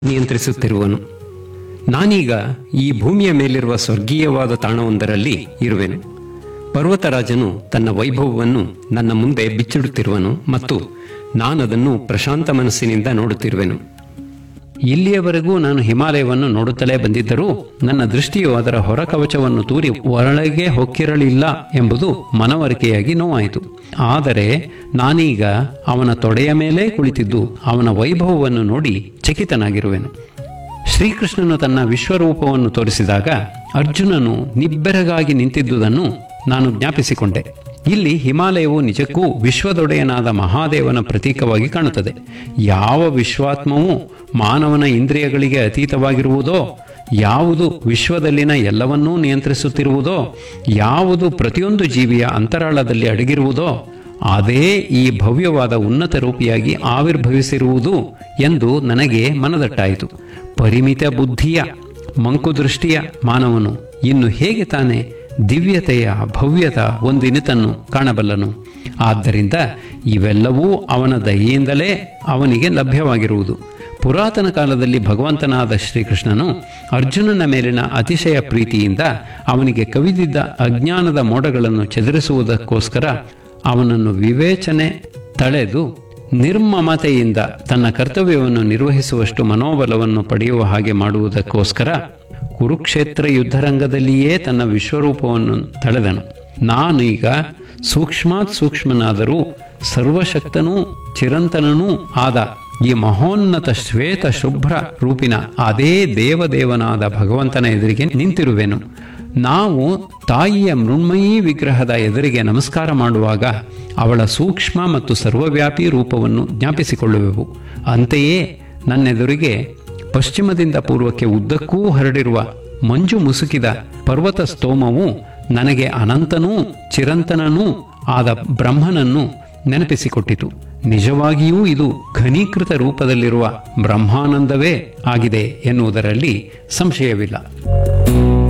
ನಿಯಂತ್ರಿಸುತ್ತಿರುವನು ನಾನೀಗ ಈ ಭೂಮಿಯ ಮೇಲಿರುವ ಸ್ವರ್ಗೀಯವಾದ ತಾಣವೊಂದರಲ್ಲಿ ಇರುವೆನು ಪರ್ವತರಾಜನು ತನ್ನ ವೈಭವವನ್ನು ನನ್ನ ಮುಂದೆ ಬಿಚ್ಚಿಡುತ್ತಿರುವನು ಮತ್ತು ನಾನದನ್ನು ಪ್ರಶಾಂತ ಮನಸ್ಸಿನಿಂದ ನೋಡುತ್ತಿರುವೆನು ಇಲ್ಲಿಯವರೆಗೂ ನಾನು ಹಿಮಾಲಯವನ್ನು ನೋಡುತ್ತಲೇ ಬಂದಿದ್ದರೂ ನನ್ನ ದೃಷ್ಟಿಯು ಅದರ ಹೊರಕವಚವನ್ನು ತೂರಿ ಒಳಗೆ ಹೊಕ್ಕಿರಲಿಲ್ಲ ಎಂಬುದು ಮನವರಿಕೆಯಾಗಿ ನೋವಾಯಿತು ಆದರೆ ನಾನೀಗ ಅವನ ತೊಡೆಯ ಮೇಲೆ ಕುಳಿತಿದ್ದು ಅವನ ವೈಭವವನ್ನು ನೋಡಿ ಚಕಿತನಾಗಿರುವೆನು ಶ್ರೀಕೃಷ್ಣನು ತನ್ನ ವಿಶ್ವರೂಪವನ್ನು ತೋರಿಸಿದಾಗ ಅರ್ಜುನನು ನಿಬ್ಬೆರಗಾಗಿ ನಿಂತಿದ್ದುದನ್ನು ನಾನು ಜ್ಞಾಪಿಸಿಕೊಂಡೆ ಇಲ್ಲಿ ಹಿಮಾಲಯವು ನಿಜಕ್ಕೂ ವಿಶ್ವದೊಡೆಯನಾದ ಮಹಾದೇವನ ಪ್ರತೀಕವಾಗಿ ಕಾಣುತ್ತದೆ ಯಾವ ವಿಶ್ವಾತ್ಮವು ಮಾನವನ ಇಂದ್ರಿಯಗಳಿಗೆ ಅತೀತವಾಗಿರುವುದೋ ಯಾವುದು ವಿಶ್ವದಲ್ಲಿನ ಎಲ್ಲವನ್ನೂ ನಿಯಂತ್ರಿಸುತ್ತಿರುವುದೋ ಯಾವುದು ಪ್ರತಿಯೊಂದು ಜೀವಿಯ ಅಂತರಾಳದಲ್ಲಿ ಅಡಗಿರುವುದೋ ಅದೇ ಈ ಭವ್ಯವಾದ ಉನ್ನತ ರೂಪಿಯಾಗಿ ಆವಿರ್ಭವಿಸಿರುವುದು ಎಂದು ನನಗೆ ಮನದಟ್ಟಾಯಿತು ಪರಿಮಿತ ಬುದ್ಧಿಯ ಮಂಕುದೃಷ್ಟಿಯ ಮಾನವನು ಇನ್ನು ಹೇಗೆ ತಾನೇ ದಿವ್ಯತೆಯ ಭವ್ಯತ ಒಂದಿನಿತನ್ನು ಕಾಣಬಲ್ಲನು ಆದ್ದರಿಂದ ಇವೆಲ್ಲವೂ ಅವನ ದಯೆಯಿಂದಲೇ ಅವನಿಗೆ ಲಭ್ಯವಾಗಿರುವುದು ಪುರಾತನ ಕಾಲದಲ್ಲಿ ಭಗವಂತನಾದ ಶ್ರೀಕೃಷ್ಣನು ಅರ್ಜುನನ ಮೇಲಿನ ಅತಿಶಯ ಪ್ರೀತಿಯಿಂದ ಅವನಿಗೆ ಕವಿದಿದ್ದ ಅಜ್ಞಾನದ ಮೋಡಗಳನ್ನು ಚದುರಿಸುವುದಕ್ಕೋಸ್ಕರ ಅವನನ್ನು ವಿವೇಚನೆ ತಳೆದು ನಿರ್ಮಮತೆಯಿಂದ ತನ್ನ ಕರ್ತವ್ಯವನ್ನು ನಿರ್ವಹಿಸುವಷ್ಟು ಮನೋಬಲವನ್ನು ಪಡೆಯುವ ಹಾಗೆ ಮಾಡುವುದಕ್ಕೋಸ್ಕರ ಕುರುಕ್ಷೇತ್ರ ಯುದ್ಧರಂಗದಲ್ಲಿಯೇ ತನ್ನ ವಿಶ್ವರೂಪವನ್ನು ತಳೆದನು ನಾನೀಗ ಸೂಕ್ಷ್ಮಾತ್ ಸೂಕ್ಷ್ಮನಾದರೂ ಸರ್ವಶಕ್ತನೂ ಚಿರಂತನನೂ ಆದ ಈ ಮಹೋನ್ನತ ಶ್ವೇತ ಶುಭ್ರ ರೂಪಿನ ಅದೇ ದೇವದೇವನಾದ ಭಗವಂತನ ಎದುರಿಗೆ ನಿಂತಿರುವೆನು ನಾವು ತಾಯಿಯ ಮೃಣ್ಮಯೀ ವಿಗ್ರಹದ ಎದುರಿಗೆ ನಮಸ್ಕಾರ ಮಾಡುವಾಗ ಅವಳ ಸೂಕ್ಷ್ಮ ಮತ್ತು ಸರ್ವವ್ಯಾಪಿ ರೂಪವನ್ನು ಜ್ಞಾಪಿಸಿಕೊಳ್ಳುವೆವು ಅಂತೆಯೇ ನನ್ನೆದುರಿಗೆ ಪಶ್ಚಿಮದಿಂದ ಪೂರ್ವಕ್ಕೆ ಉದ್ದಕ್ಕೂ ಹರಡಿರುವ ಮಂಜು ಮುಸುಕಿದ ಪರ್ವತ ಸ್ತೋಮವು ನನಗೆ ಅನಂತನೂ ಚಿರಂತನನೂ ಆದ ಬ್ರಹ್ಮನನ್ನು ನೆನಪಿಸಿಕೊಟ್ಟಿತು ನಿಜವಾಗಿಯೂ ಇದು ಘನೀಕೃತ ರೂಪದಲ್ಲಿರುವ ಬ್ರಹ್ಮಾನಂದವೇ ಆಗಿದೆ ಎನ್ನುವುದರಲ್ಲಿ ಸಂಶಯವಿಲ್ಲ